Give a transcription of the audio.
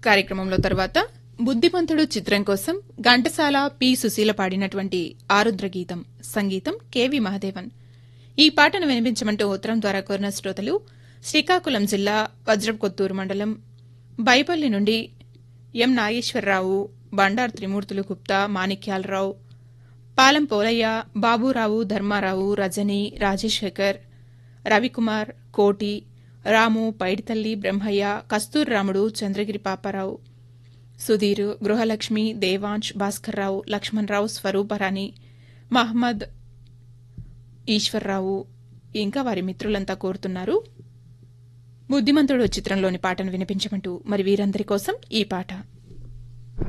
కార్యక్రమంలో తర్వాత బుద్ధిమంతుడు చిత్రం కోసం ఘంటసాల పి సుశీల పాడినటువంటి ఆరుద్ర గీతం సంగీతం కెవి మహదేవన్ ఈ పాటను వినిపించమంటూ ఉత్తరం ద్వారా కోరిన శ్రోతలు శ్రీకాకుళం జిల్లా వజ్రకొత్తూరు మండలం బైపల్లి నుండి ఎం నాగేశ్వరరావు బండారు త్రిమూర్తులు గుప్తా మాణిక్యాలరావు పాలెం పోలయ్య బాబురావు ధర్మారావు రజని రాజశేఖర్ రవికుమార్ కోటి రాము పైడితల్లి బ్రహ్మయ్య కస్తూర్ రాముడు చంద్రగిరి పాపారావు సుధీర్ గృహలక్ష్మి దేవాంశ్ భాస్కర్రావు లక్ష్మణరావు స్వరూపరాణి మహమ్మద్ ఈశ్వర్రావు ఇంకా వారి మిత్రులంతా కోరుతున్నారు బుద్ధిమంతుడు చిత్రంలోని పాటను వినిపించమంటూ మరి వీరందరి కోసం ఈ పాట